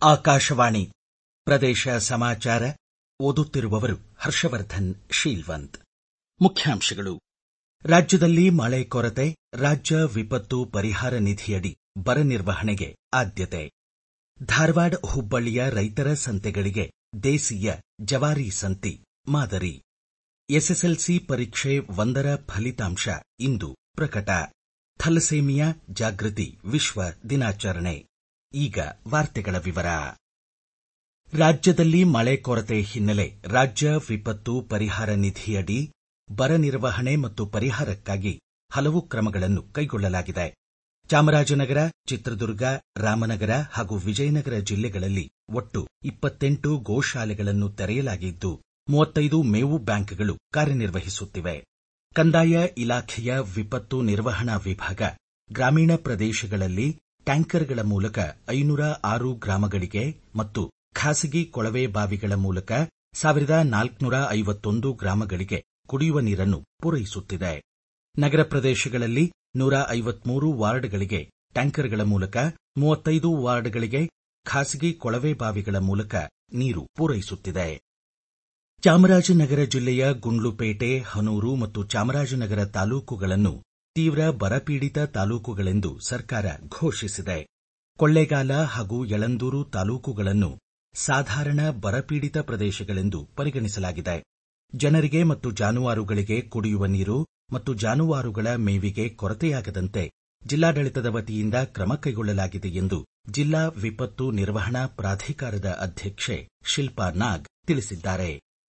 ಆಕಾಶವಾಣಿ ಪ್ರದೇಶ ಸಮಾಚಾರ ಓದುತ್ತಿರುವವರು ಹರ್ಷವರ್ಧನ್ ಶೀಲ್ವಂತ್ ಮುಖ್ಯಾಂಶಗಳು ರಾಜ್ಯದಲ್ಲಿ ಮಳೆ ಕೊರತೆ ರಾಜ್ಯ ವಿಪತ್ತು ಪರಿಹಾರ ನಿಧಿಯಡಿ ಬರ ನಿರ್ವಹಣೆಗೆ ಆದ್ಯತೆ ಧಾರವಾಡ ಹುಬ್ಬಳ್ಳಿಯ ರೈತರ ಸಂತೆಗಳಿಗೆ ದೇಸಿಯ ಜವಾರಿ ಸಂತಿ ಮಾದರಿ ಎಸ್ಎಸ್ಎಲ್ಸಿ ಪರೀಕ್ಷೆ ಒಂದರ ಫಲಿತಾಂಶ ಇಂದು ಪ್ರಕಟ ಥಲಸೇಮಿಯಾ ಜಾಗೃತಿ ವಿಶ್ವ ದಿನಾಚರಣೆ ಈಗ ವಾರ್ತೆಗಳ ವಿವರ ರಾಜ್ಯದಲ್ಲಿ ಮಳೆ ಕೊರತೆ ಹಿನ್ನೆಲೆ ರಾಜ್ಯ ವಿಪತ್ತು ಪರಿಹಾರ ನಿಧಿಯಡಿ ಬರ ನಿರ್ವಹಣೆ ಮತ್ತು ಪರಿಹಾರಕ್ಕಾಗಿ ಹಲವು ಕ್ರಮಗಳನ್ನು ಕೈಗೊಳ್ಳಲಾಗಿದೆ ಚಾಮರಾಜನಗರ ಚಿತ್ರದುರ್ಗ ರಾಮನಗರ ಹಾಗೂ ವಿಜಯನಗರ ಜಿಲ್ಲೆಗಳಲ್ಲಿ ಒಟ್ಟು ಇಪ್ಪತ್ತೆಂಟು ಗೋಶಾಲೆಗಳನ್ನು ತೆರೆಯಲಾಗಿದ್ದು ಮೂವತ್ತೈದು ಮೇವು ಬ್ಯಾಂಕ್ಗಳು ಕಾರ್ಯನಿರ್ವಹಿಸುತ್ತಿವೆ ಕಂದಾಯ ಇಲಾಖೆಯ ವಿಪತ್ತು ನಿರ್ವಹಣಾ ವಿಭಾಗ ಗ್ರಾಮೀಣ ಪ್ರದೇಶಗಳಲ್ಲಿ ಟ್ಯಾಂಕರ್ಗಳ ಮೂಲಕ ಐನೂರ ಆರು ಗ್ರಾಮಗಳಿಗೆ ಮತ್ತು ಖಾಸಗಿ ಕೊಳವೆ ಬಾವಿಗಳ ಮೂಲಕ ಸಾವಿರದ ನಾಲ್ಕುನೂರ ಐವತ್ತೊಂದು ಗ್ರಾಮಗಳಿಗೆ ಕುಡಿಯುವ ನೀರನ್ನು ಪೂರೈಸುತ್ತಿದೆ ನಗರ ಪ್ರದೇಶಗಳಲ್ಲಿ ನೂರ ಐವತ್ಮೂರು ವಾರ್ಡ್ಗಳಿಗೆ ಟ್ಯಾಂಕರ್ಗಳ ಮೂಲಕ ಮೂವತ್ತೈದು ವಾರ್ಡ್ಗಳಿಗೆ ಖಾಸಗಿ ಕೊಳವೆ ಬಾವಿಗಳ ಮೂಲಕ ನೀರು ಪೂರೈಸುತ್ತಿದೆ ಚಾಮರಾಜನಗರ ಜಿಲ್ಲೆಯ ಗುಂಡ್ಲುಪೇಟೆ ಹನೂರು ಮತ್ತು ಚಾಮರಾಜನಗರ ತಾಲೂಕುಗಳನ್ನು ತೀವ್ರ ಬರಪೀಡಿತ ತಾಲೂಕುಗಳೆಂದು ಸರ್ಕಾರ ಘೋಷಿಸಿದೆ ಕೊಳ್ಳೇಗಾಲ ಹಾಗೂ ಯಳಂದೂರು ತಾಲೂಕುಗಳನ್ನು ಸಾಧಾರಣ ಬರಪೀಡಿತ ಪ್ರದೇಶಗಳೆಂದು ಪರಿಗಣಿಸಲಾಗಿದೆ ಜನರಿಗೆ ಮತ್ತು ಜಾನುವಾರುಗಳಿಗೆ ಕುಡಿಯುವ ನೀರು ಮತ್ತು ಜಾನುವಾರುಗಳ ಮೇವಿಗೆ ಕೊರತೆಯಾಗದಂತೆ ಜಿಲ್ಲಾಡಳಿತದ ವತಿಯಿಂದ ಕ್ರಮ ಕೈಗೊಳ್ಳಲಾಗಿದೆ ಎಂದು ಜಿಲ್ಲಾ ವಿಪತ್ತು ನಿರ್ವಹಣಾ ಪ್ರಾಧಿಕಾರದ ಅಧ್ಯಕ್ಷೆ ಶಿಲ್ಪಾ ನಾಗ್ ತಿಳಿಸಿದ್ದಾರೆ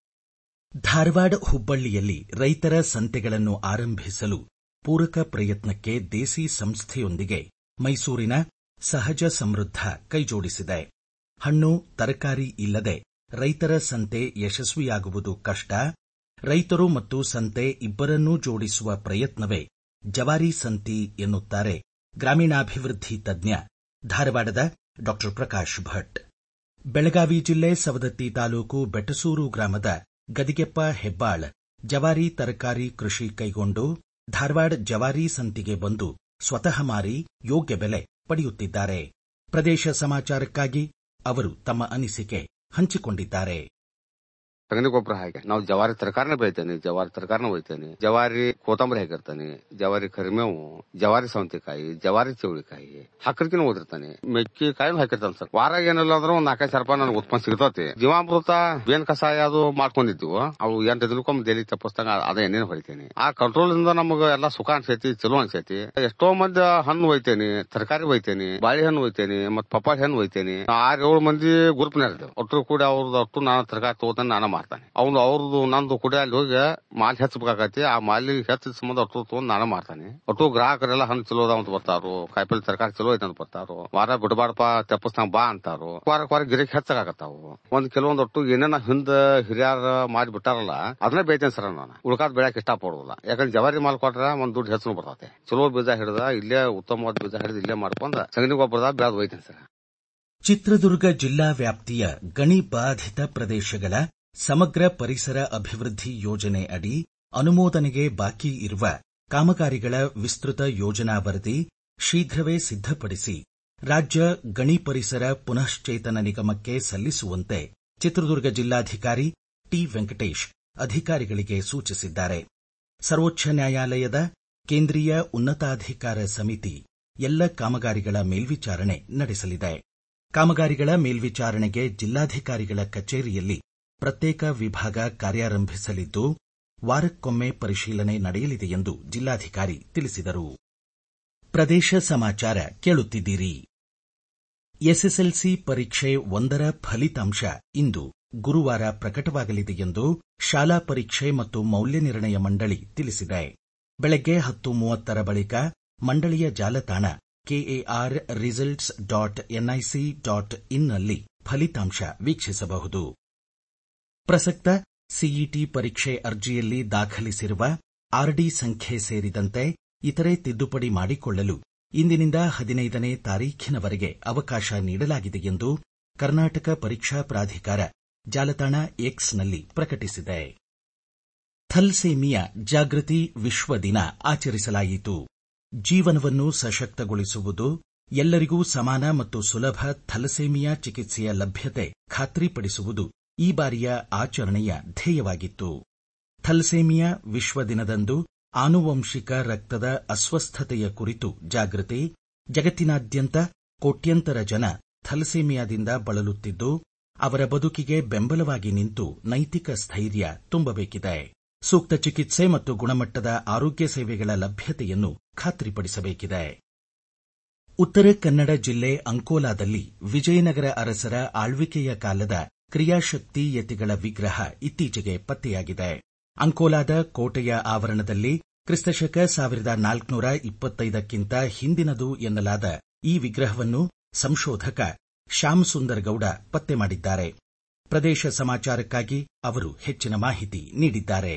ಧಾರವಾಡ ಹುಬ್ಬಳ್ಳಿಯಲ್ಲಿ ರೈತರ ಸಂತೆಗಳನ್ನು ಆರಂಭಿಸಲು ಪೂರಕ ಪ್ರಯತ್ನಕ್ಕೆ ದೇಸಿ ಸಂಸ್ಥೆಯೊಂದಿಗೆ ಮೈಸೂರಿನ ಸಹಜ ಸಮೃದ್ಧ ಕೈಜೋಡಿಸಿದೆ ಹಣ್ಣು ತರಕಾರಿ ಇಲ್ಲದೆ ರೈತರ ಸಂತೆ ಯಶಸ್ವಿಯಾಗುವುದು ಕಷ್ಟ ರೈತರು ಮತ್ತು ಸಂತೆ ಇಬ್ಬರನ್ನೂ ಜೋಡಿಸುವ ಪ್ರಯತ್ನವೇ ಜವಾರಿ ಸಂತಿ ಎನ್ನುತ್ತಾರೆ ಗ್ರಾಮೀಣಾಭಿವೃದ್ಧಿ ತಜ್ಞ ಧಾರವಾಡದ ಡಾ ಪ್ರಕಾಶ್ ಭಟ್ ಬೆಳಗಾವಿ ಜಿಲ್ಲೆ ಸವದತ್ತಿ ತಾಲೂಕು ಬೆಟಸೂರು ಗ್ರಾಮದ ಗದಿಗೆಪ್ಪ ಹೆಬ್ಬಾಳ್ ಜವಾರಿ ತರಕಾರಿ ಕೃಷಿ ಕೈಗೊಂಡು ಧಾರವಾಡ ಜವಾರಿ ಸಂತಿಗೆ ಬಂದು ಸ್ವತಃ ಮಾರಿ ಯೋಗ್ಯ ಬೆಲೆ ಪಡೆಯುತ್ತಿದ್ದಾರೆ ಪ್ರದೇಶ ಸಮಾಚಾರಕ್ಕಾಗಿ ಅವರು ತಮ್ಮ ಅನಿಸಿಕೆ ಹಂಚಿಕೊಂಡಿದ್ದಾರೆ ಸಗಣಿ ಗೊಬ್ಬರ ಹಾಕಿ ನಾವು ಜವಾರಿ ತರಕಾರಿನ ಬೆಳಿತೇನೆ ಜವಾರಿ ತರಕಾರಿನ ಒಯ್ತೇನೆ ಜವಾರಿ ಕೊತ್ತಂಬರಿ ಹಾಕಿರ್ತಾನೆ ಜವಾರಿ ಕರಿಮೇವು ಜವಾರಿ ಸೌಂತಿಕಾಯಿ ಜವಾರಿ ಚೌಳಿಕಾಯಿ ಹಾಕರ್ಕಿನ ಓದಿರ್ತಾನೆ ಮೆಕ್ಕಿಕಾಯಿನೂ ಹಾಕಿರ್ತಾನೆ ಸರ್ ವಾರ ಏನಿಲ್ಲ ಅಂದ್ರೆ ಒಂದ್ ನಾಲ್ಕೈದು ಸಾವಿರ ರೂಪಾಯಿ ನನಗೆ ಉತ್ಪನ್ನ ಸಿಗ್ತತಿ ಜೀವಾಮೃತ ಬೇನ್ ಕಷಾಯ ಅದು ಮಾಡ್ಕೊಂಡಿದ್ದೀವಿ ಅವು ಎಂಟು ದಿನಕ್ಕೊಮ್ಮೆ ಡೈಲಿ ತಪ್ಪಿಸ್ದಂಗ ಅದ ಎಣ್ಣೆನ ಹೊಡಿತೇನೆ ಆ ಕಂಟ್ರೋಲ್ ಇಂದ ನಮಗ ಎಲ್ಲಾ ಸುಖ ಅನ್ಸೈತಿ ಚಲೋ ಅನ್ಸೈತಿ ಎಷ್ಟೋ ಮಂದಿ ಹಣ್ಣು ಒಯ್ತೇನೆ ತರಕಾರಿ ಒಯ್ತೇನೆ ಬಾಳೆಹಣ್ಣು ಒಯ್ತೇನೆ ಮತ್ ಪಪ್ಪಾಳಿ ಹಣ್ಣು ಒಯ್ತೇನೆ ಆರ್ ಏಳು ಮಂದಿ ಗ್ರೂಪ್ ಇರ್ತೇವೆ ಒಟ್ಟರು ಕೂಡ ಅವ್ರದ್ದು ಒಟ್ಟು ನಾನು ತರಕಾರಿ ತಗೋತಾನೆ ನಾನು ಮಾಡ್ತಾನೆ ಅವ್ನು ಅವ್ರದ್ದು ನಂದು ಕೂಡ ಅಲ್ಲಿ ಹೋಗಿ ಮಾಲ್ ಹೆಚ್ಚಬೇಕಾಗತಿ ಆ ಮಾಲಿಗೆ ಹೆಚ್ಚಿದ ಸಂಬಂಧ ಒಟ್ಟು ತಗೊಂಡ್ ನಾನು ಮಾಡ್ತಾನೆ ಒಟ್ಟು ಗ್ರಾಹಕರೆಲ್ಲ ಹಣ್ಣು ಚಲೋ ಅದಾವ ಅಂತ ಬರ್ತಾರು ಕಾಯಿಪಲ್ಲೆ ತರಕಾರಿ ಚಲೋ ಐತೆ ಅಂತ ಬರ್ತಾರು ವಾರ ಬಿಡಬಾರ್ದಪ್ಪ ತೆಪ್ಪಸ್ನಾಗ ಬಾ ಅಂತಾರು ವಾರಕ್ಕೆ ವಾರ ಗಿರಕ್ ಹೆಚ್ಚಾಗತ್ತಾವು ಒಂದ್ ಕೆಲವೊಂದ್ ಒಟ್ಟು ಏನೇನ ಹಿಂದ ಹಿರಿಯರ ಮಾಡಿ ಬಿಟ್ಟಾರಲ್ಲ ಅದನ್ನ ಬೇಯ್ತೇನೆ ಸರ್ ನಾನು ಉಳ್ಕಾದ್ ಬೆಳಕ್ ಇಷ್ಟ ಪಡೋದಿಲ್ಲ ಯಾಕಂದ್ರೆ ಜವಾರಿ ಮಾಲ್ ಕೊಟ್ರ ಒಂದ್ ದುಡ್ಡು ಹೆಚ್ಚು ಬರ್ತದೆ ಚಲೋ ಬೀಜ ಹಿಡಿದ ಇಲ್ಲೇ ಉತ್ತಮವಾದ ಬೀಜ ಹಿಡಿದು ಇಲ್ಲೇ ಮಾಡ್ಕೊಂಡ್ ಸಗಣಿ ಗೊಬ್ಬರದ ಬೆಳೆದ್ ಒಯ್ತೇನೆ ಸರ್ ಚಿತ್ರದುರ್ಗ ಜಿಲ್ಲಾ ವ್ಯಾಪ್ತಿಯ ಗಣಿ ಬಾಧಿತ ಪ್ರದೇಶಗಳ ಸಮಗ್ರ ಪರಿಸರ ಅಭಿವೃದ್ಧಿ ಯೋಜನೆ ಅಡಿ ಅನುಮೋದನೆಗೆ ಬಾಕಿ ಇರುವ ಕಾಮಗಾರಿಗಳ ವಿಸ್ತೃತ ಯೋಜನಾ ವರದಿ ಶೀಘ್ರವೇ ಸಿದ್ದಪಡಿಸಿ ರಾಜ್ಯ ಗಣಿ ಪರಿಸರ ಪುನಶ್ಚೇತನ ನಿಗಮಕ್ಕೆ ಸಲ್ಲಿಸುವಂತೆ ಚಿತ್ರದುರ್ಗ ಜಿಲ್ಲಾಧಿಕಾರಿ ಟಿ ವೆಂಕಟೇಶ್ ಅಧಿಕಾರಿಗಳಿಗೆ ಸೂಚಿಸಿದ್ದಾರೆ ಸರ್ವೋಚ್ಚ ನ್ಯಾಯಾಲಯದ ಕೇಂದ್ರೀಯ ಉನ್ನತಾಧಿಕಾರ ಸಮಿತಿ ಎಲ್ಲ ಕಾಮಗಾರಿಗಳ ಮೇಲ್ವಿಚಾರಣೆ ನಡೆಸಲಿದೆ ಕಾಮಗಾರಿಗಳ ಮೇಲ್ವಿಚಾರಣೆಗೆ ಜಿಲ್ಲಾಧಿಕಾರಿಗಳ ಕಚೇರಿಯಲ್ಲಿ ಪ್ರತ್ಯೇಕ ವಿಭಾಗ ಕಾರ್ಯಾರಂಭಿಸಲಿದ್ದು ವಾರಕ್ಕೊಮ್ಮೆ ಪರಿಶೀಲನೆ ನಡೆಯಲಿದೆ ಎಂದು ಜಿಲ್ಲಾಧಿಕಾರಿ ತಿಳಿಸಿದರು ಪ್ರದೇಶ ಸಮಾಚಾರ ಕೇಳುತ್ತಿದ್ದೀರಿ ಎಸ್ಎಸ್ಎಲ್ಸಿ ಪರೀಕ್ಷೆ ಒಂದರ ಫಲಿತಾಂಶ ಇಂದು ಗುರುವಾರ ಪ್ರಕಟವಾಗಲಿದೆ ಎಂದು ಶಾಲಾ ಪರೀಕ್ಷೆ ಮತ್ತು ಮೌಲ್ಯ ನಿರ್ಣಯ ಮಂಡಳಿ ತಿಳಿಸಿದೆ ಬೆಳಗ್ಗೆ ಹತ್ತು ಮೂವತ್ತರ ಬಳಿಕ ಮಂಡಳಿಯ ಜಾಲತಾಣ KAR results dot NIC dot ಇನ್ನಲ್ಲಿ ಫಲಿತಾಂಶ ವೀಕ್ಷಿಸಬಹುದು ಪ್ರಸಕ್ತ ಸಿಇಟಿ ಪರೀಕ್ಷೆ ಅರ್ಜಿಯಲ್ಲಿ ದಾಖಲಿಸಿರುವ ಆರ್ಡಿ ಸಂಖ್ಯೆ ಸೇರಿದಂತೆ ಇತರೆ ತಿದ್ದುಪಡಿ ಮಾಡಿಕೊಳ್ಳಲು ಇಂದಿನಿಂದ ಹದಿನೈದನೇ ತಾರೀಖಿನವರೆಗೆ ಅವಕಾಶ ನೀಡಲಾಗಿದೆ ಎಂದು ಕರ್ನಾಟಕ ಪರೀಕ್ಷಾ ಪ್ರಾಧಿಕಾರ ಜಾಲತಾಣ ಎಕ್ಸ್ನಲ್ಲಿ ಪ್ರಕಟಿಸಿದೆ ಥಲ್ಸೇಮಿಯಾ ಜಾಗೃತಿ ವಿಶ್ವ ದಿನ ಆಚರಿಸಲಾಯಿತು ಜೀವನವನ್ನು ಸಶಕ್ತಗೊಳಿಸುವುದು ಎಲ್ಲರಿಗೂ ಸಮಾನ ಮತ್ತು ಸುಲಭ ಥಲಸೇಮಿಯಾ ಚಿಕಿತ್ಸೆಯ ಲಭ್ಯತೆ ಖಾತ್ರಿಪಡಿಸುವುದು ಈ ಬಾರಿಯ ಆಚರಣೆಯ ಧ್ಯೇಯವಾಗಿತ್ತು ಥಲಸೇಮಿಯಾ ವಿಶ್ವ ದಿನದಂದು ಆನುವಂಶಿಕ ರಕ್ತದ ಅಸ್ವಸ್ಥತೆಯ ಕುರಿತು ಜಾಗೃತಿ ಜಗತ್ತಿನಾದ್ಯಂತ ಕೋಟ್ಯಂತರ ಜನ ಥಲಸೇಮಿಯಾದಿಂದ ಬಳಲುತ್ತಿದ್ದು ಅವರ ಬದುಕಿಗೆ ಬೆಂಬಲವಾಗಿ ನಿಂತು ನೈತಿಕ ಸ್ಥೈರ್ಯ ತುಂಬಬೇಕಿದೆ ಸೂಕ್ತ ಚಿಕಿತ್ಸೆ ಮತ್ತು ಗುಣಮಟ್ಟದ ಆರೋಗ್ಯ ಸೇವೆಗಳ ಲಭ್ಯತೆಯನ್ನು ಖಾತ್ರಿಪಡಿಸಬೇಕಿದೆ ಉತ್ತರ ಕನ್ನಡ ಜಿಲ್ಲೆ ಅಂಕೋಲಾದಲ್ಲಿ ವಿಜಯನಗರ ಅರಸರ ಆಳ್ವಿಕೆಯ ಕಾಲದ ಕ್ರಿಯಾಶಕ್ತಿ ಯತಿಗಳ ವಿಗ್ರಹ ಇತ್ತೀಚೆಗೆ ಪತ್ತೆಯಾಗಿದೆ ಅಂಕೋಲಾದ ಕೋಟೆಯ ಆವರಣದಲ್ಲಿ ಕ್ರಿಸ್ತಶಕ ಸಾವಿರದ ನಾಲ್ಕುನೂರ ಇಪ್ಪತ್ತೈದಕ್ಕಿಂತ ಹಿಂದಿನದು ಎನ್ನಲಾದ ಈ ವಿಗ್ರಹವನ್ನು ಸಂಶೋಧಕ ಶ್ಯಾಮ್ ಸುಂದರ್ ಗೌಡ ಪತ್ತೆ ಮಾಡಿದ್ದಾರೆ ಪ್ರದೇಶ ಸಮಾಚಾರಕ್ಕಾಗಿ ಅವರು ಹೆಚ್ಚಿನ ಮಾಹಿತಿ ನೀಡಿದ್ದಾರೆ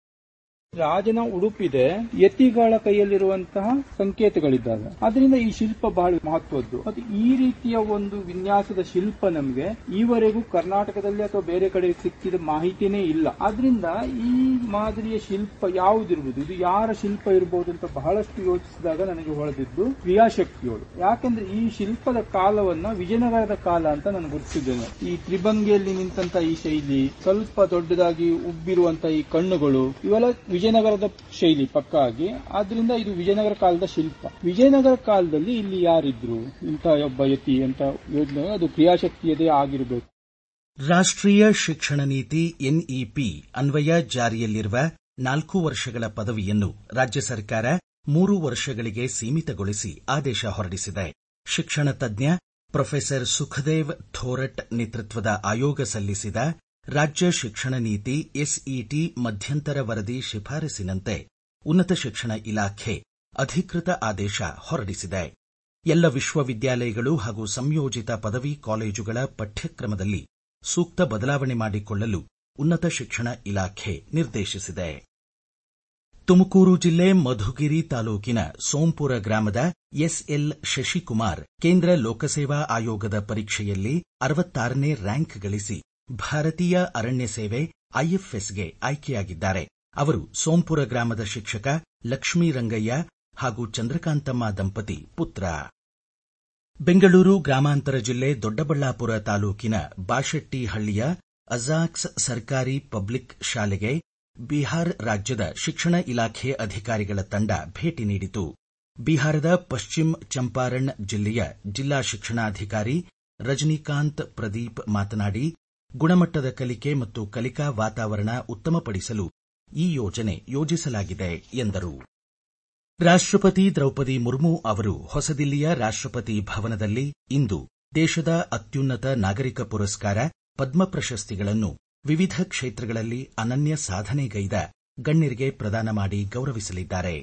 ರಾಜನ ಉಡುಪಿದೆ ಯತಿಗಳ ಕೈಯಲ್ಲಿರುವಂತಹ ಸಂಕೇತಗಳಿದ್ದಾವೆ ಅದರಿಂದ ಈ ಶಿಲ್ಪ ಬಹಳ ಮಹತ್ವದ್ದು ಮತ್ತು ಈ ರೀತಿಯ ಒಂದು ವಿನ್ಯಾಸದ ಶಿಲ್ಪ ನಮಗೆ ಈವರೆಗೂ ಕರ್ನಾಟಕದಲ್ಲಿ ಅಥವಾ ಬೇರೆ ಕಡೆ ಸಿಕ್ಕಿದ ಮಾಹಿತಿನೇ ಇಲ್ಲ ಆದ್ರಿಂದ ಈ ಮಾದರಿಯ ಶಿಲ್ಪ ಯಾವುದಿರುವುದು ಇದು ಯಾರ ಶಿಲ್ಪ ಇರಬಹುದು ಅಂತ ಬಹಳಷ್ಟು ಯೋಚಿಸಿದಾಗ ನನಗೆ ಹೊಳೆದಿದ್ದು ಕ್ರಿಯಾಶಕ್ತಿಯೋಳು ಯಾಕೆಂದ್ರೆ ಈ ಶಿಲ್ಪದ ಕಾಲವನ್ನ ವಿಜಯನಗರದ ಕಾಲ ಅಂತ ನಾನು ಗುರುತಿಸಿದ್ದೇನೆ ಈ ತ್ರಿಭಂಗಿಯಲ್ಲಿ ನಿಂತಹ ಈ ಶೈಲಿ ಸ್ವಲ್ಪ ದೊಡ್ಡದಾಗಿ ಉಬ್ಬಿರುವಂತಹ ಈ ಕಣ್ಣುಗಳು ಇವೆಲ್ಲ ವಿಜಯನಗರದ ಶೈಲಿ ಪಕ್ಕಾಗಿ ಆದ್ರಿಂದ ಇದು ವಿಜಯನಗರ ಕಾಲದ ಶಿಲ್ಪ ವಿಜಯನಗರ ಕಾಲದಲ್ಲಿ ಇಲ್ಲಿ ಯಾರಿದ್ರು ಇಂಥ ಒಬ್ಬ ಯತಿ ಅಂತ ಯೋಜನೆ ಅದು ಕ್ರಿಯಾಶಕ್ತಿಯದೇ ಆಗಿರಬೇಕು ರಾಷ್ಟ್ರೀಯ ಶಿಕ್ಷಣ ನೀತಿ ಎನ್ಇಪಿ ಅನ್ವಯ ಜಾರಿಯಲ್ಲಿರುವ ನಾಲ್ಕು ವರ್ಷಗಳ ಪದವಿಯನ್ನು ರಾಜ್ಯ ಸರ್ಕಾರ ಮೂರು ವರ್ಷಗಳಿಗೆ ಸೀಮಿತಗೊಳಿಸಿ ಆದೇಶ ಹೊರಡಿಸಿದೆ ಶಿಕ್ಷಣ ತಜ್ಞ ಪ್ರೊಫೆಸರ್ ಸುಖದೇವ್ ಥೋರಟ್ ನೇತೃತ್ವದ ಆಯೋಗ ಸಲ್ಲಿಸಿದ ರಾಜ್ಯ ಶಿಕ್ಷಣ ನೀತಿ ಎಸ್ಇಟಿ ಮಧ್ಯಂತರ ವರದಿ ಶಿಫಾರಸಿನಂತೆ ಉನ್ನತ ಶಿಕ್ಷಣ ಇಲಾಖೆ ಅಧಿಕೃತ ಆದೇಶ ಹೊರಡಿಸಿದೆ ಎಲ್ಲ ವಿಶ್ವವಿದ್ಯಾಲಯಗಳು ಹಾಗೂ ಸಂಯೋಜಿತ ಪದವಿ ಕಾಲೇಜುಗಳ ಪಠ್ಯಕ್ರಮದಲ್ಲಿ ಸೂಕ್ತ ಬದಲಾವಣೆ ಮಾಡಿಕೊಳ್ಳಲು ಉನ್ನತ ಶಿಕ್ಷಣ ಇಲಾಖೆ ನಿರ್ದೇಶಿಸಿದೆ ತುಮಕೂರು ಜಿಲ್ಲೆ ಮಧುಗಿರಿ ತಾಲೂಕಿನ ಸೋಂಪುರ ಗ್ರಾಮದ ಎಸ್ಎಲ್ ಶಶಿಕುಮಾರ್ ಕೇಂದ್ರ ಲೋಕಸೇವಾ ಆಯೋಗದ ಪರೀಕ್ಷೆಯಲ್ಲಿ ಅರವತ್ತಾರನೇ ರ್ಯಾಂಕ್ ಗಳಿಸಿ ಭಾರತೀಯ ಅರಣ್ಯ ಸೇವೆ ಐಎಫ್ಎಸ್ಗೆ ಆಯ್ಕೆಯಾಗಿದ್ದಾರೆ ಅವರು ಸೋಂಪುರ ಗ್ರಾಮದ ಶಿಕ್ಷಕ ಲಕ್ಷ್ಮೀರಂಗಯ್ಯ ಹಾಗೂ ಚಂದ್ರಕಾಂತಮ್ಮ ದಂಪತಿ ಪುತ್ರ ಬೆಂಗಳೂರು ಗ್ರಾಮಾಂತರ ಜಿಲ್ಲೆ ದೊಡ್ಡಬಳ್ಳಾಪುರ ತಾಲೂಕಿನ ಬಾಶೆಟ್ಟಿಹಳ್ಳಿಯ ಅಜಾಕ್ಸ್ ಸರ್ಕಾರಿ ಪಬ್ಲಿಕ್ ಶಾಲೆಗೆ ಬಿಹಾರ ರಾಜ್ಯದ ಶಿಕ್ಷಣ ಇಲಾಖೆ ಅಧಿಕಾರಿಗಳ ತಂಡ ಭೇಟಿ ನೀಡಿತು ಬಿಹಾರದ ಪಶ್ಚಿಮ ಚಂಪಾರಣ್ ಜಿಲ್ಲೆಯ ಜಿಲ್ಲಾ ಶಿಕ್ಷಣಾಧಿಕಾರಿ ರಜನಿಕಾಂತ್ ಪ್ರದೀಪ್ ಮಾತನಾಡಿ ಗುಣಮಟ್ಟದ ಕಲಿಕೆ ಮತ್ತು ಕಲಿಕಾ ವಾತಾವರಣ ಉತ್ತಮಪಡಿಸಲು ಈ ಯೋಜನೆ ಯೋಜಿಸಲಾಗಿದೆ ಎಂದರು ರಾಷ್ಟ್ರಪತಿ ದ್ರೌಪದಿ ಮುರ್ಮು ಅವರು ಹೊಸದಿಲ್ಲಿಯ ರಾಷ್ಟ್ರಪತಿ ಭವನದಲ್ಲಿ ಇಂದು ದೇಶದ ಅತ್ಯುನ್ನತ ನಾಗರಿಕ ಪುರಸ್ಕಾರ ಪದ್ಮ ಪ್ರಶಸ್ತಿಗಳನ್ನು ವಿವಿಧ ಕ್ಷೇತ್ರಗಳಲ್ಲಿ ಅನನ್ಯ ಸಾಧನೆಗೈದ ಗಣ್ಯರಿಗೆ ಪ್ರದಾನ ಮಾಡಿ ಗೌರವಿಸಲಿದ್ದಾರೆ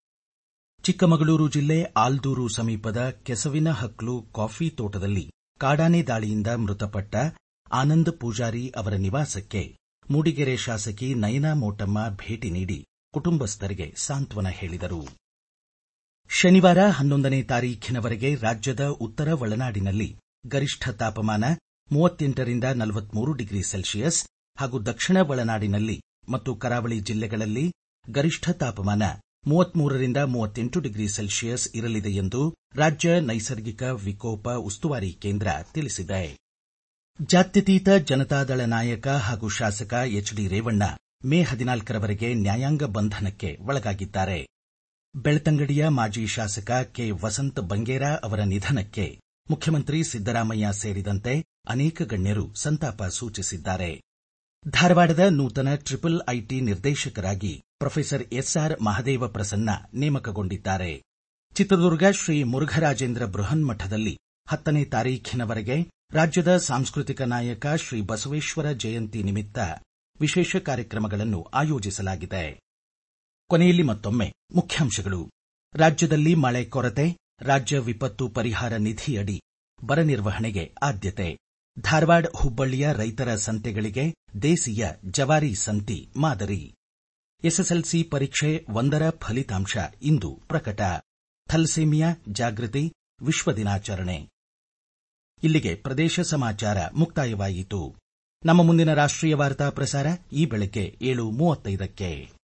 ಚಿಕ್ಕಮಗಳೂರು ಜಿಲ್ಲೆ ಆಲ್ದೂರು ಸಮೀಪದ ಕೆಸವಿನ ಹಕ್ಲು ಕಾಫಿ ತೋಟದಲ್ಲಿ ಕಾಡಾನೆ ದಾಳಿಯಿಂದ ಮೃತಪಟ್ಟ ಆನಂದ್ ಪೂಜಾರಿ ಅವರ ನಿವಾಸಕ್ಕೆ ಮೂಡಿಗೆರೆ ಶಾಸಕಿ ನಯನಾ ಮೋಟಮ್ಮ ಭೇಟಿ ನೀಡಿ ಕುಟುಂಬಸ್ಥರಿಗೆ ಸಾಂತ್ವನ ಹೇಳಿದರು ಶನಿವಾರ ಹನ್ನೊಂದನೇ ತಾರೀಖಿನವರೆಗೆ ರಾಜ್ಯದ ಉತ್ತರ ಒಳನಾಡಿನಲ್ಲಿ ಗರಿಷ್ಠ ತಾಪಮಾನ ಮೂವತ್ತೆಂಟರಿಂದ ನಲವತ್ಮೂರು ಡಿಗ್ರಿ ಸೆಲ್ಸಿಯಸ್ ಹಾಗೂ ದಕ್ಷಿಣ ಒಳನಾಡಿನಲ್ಲಿ ಮತ್ತು ಕರಾವಳಿ ಜಿಲ್ಲೆಗಳಲ್ಲಿ ಗರಿಷ್ಠ ತಾಪಮಾನ ಮೂವತ್ಮೂರರಿಂದ ಮೂವತ್ತೆಂಟು ಡಿಗ್ರಿ ಸೆಲ್ಸಿಯಸ್ ಇರಲಿದೆ ಎಂದು ರಾಜ್ಯ ನೈಸರ್ಗಿಕ ವಿಕೋಪ ಉಸ್ತುವಾರಿ ಕೇಂದ್ರ ತಿಳಿಸಿದೆ ಜಾತ್ಯತೀತ ಜನತಾದಳ ನಾಯಕ ಹಾಗೂ ಶಾಸಕ ಎಚ್ಡಿ ರೇವಣ್ಣ ಮೇ ಹದಿನಾಲ್ಕರವರೆಗೆ ನ್ಯಾಯಾಂಗ ಬಂಧನಕ್ಕೆ ಒಳಗಾಗಿದ್ದಾರೆ ಬೆಳ್ತಂಗಡಿಯ ಮಾಜಿ ಶಾಸಕ ಕೆ ವಸಂತ್ ಬಂಗೇರ ಅವರ ನಿಧನಕ್ಕೆ ಮುಖ್ಯಮಂತ್ರಿ ಸಿದ್ದರಾಮಯ್ಯ ಸೇರಿದಂತೆ ಅನೇಕ ಗಣ್ಯರು ಸಂತಾಪ ಸೂಚಿಸಿದ್ದಾರೆ ಧಾರವಾಡದ ನೂತನ ಟ್ರಿಪಲ್ ಐಟಿ ನಿರ್ದೇಶಕರಾಗಿ ಪ್ರೊಫೆಸರ್ ಎಸ್ಆರ್ ಮಹದೇವ ಪ್ರಸನ್ನ ನೇಮಕಗೊಂಡಿದ್ದಾರೆ ಚಿತ್ರದುರ್ಗ ಶ್ರೀ ಮುರುಘರಾಜೇಂದ್ರ ಬೃಹನ್ಮಠದಲ್ಲಿ ಹತ್ತನೇ ತಾರೀಖಿನವರೆಗೆ ರಾಜ್ಯದ ಸಾಂಸ್ಕೃತಿಕ ನಾಯಕ ಶ್ರೀ ಬಸವೇಶ್ವರ ಜಯಂತಿ ನಿಮಿತ್ತ ವಿಶೇಷ ಕಾರ್ಯಕ್ರಮಗಳನ್ನು ಆಯೋಜಿಸಲಾಗಿದೆ ಕೊನೆಯಲ್ಲಿ ಮತ್ತೊಮ್ಮೆ ಮುಖ್ಯಾಂಶಗಳು ರಾಜ್ಯದಲ್ಲಿ ಮಳೆ ಕೊರತೆ ರಾಜ್ಯ ವಿಪತ್ತು ಪರಿಹಾರ ನಿಧಿಯಡಿ ಬರ ನಿರ್ವಹಣೆಗೆ ಆದ್ಯತೆ ಧಾರವಾಡ ಹುಬ್ಬಳ್ಳಿಯ ರೈತರ ಸಂತೆಗಳಿಗೆ ದೇಸಿಯ ಜವಾರಿ ಸಂತಿ ಮಾದರಿ ಎಸ್ಎಸ್ಎಲ್ಸಿ ಪರೀಕ್ಷೆ ಒಂದರ ಫಲಿತಾಂಶ ಇಂದು ಪ್ರಕಟ ಥಲ್ಸೇಮಿಯಾ ಜಾಗೃತಿ ವಿಶ್ವ ದಿನಾಚರಣೆ ಇಲ್ಲಿಗೆ ಪ್ರದೇಶ ಸಮಾಚಾರ ಮುಕ್ತಾಯವಾಯಿತು ನಮ್ಮ ಮುಂದಿನ ರಾಷ್ಟ್ರೀಯ ವಾರ್ತಾ ಪ್ರಸಾರ ಈ ಬೆಳಗ್ಗೆ ಏಳು ಮೂವತ್ತೈದಕ್ಕೆ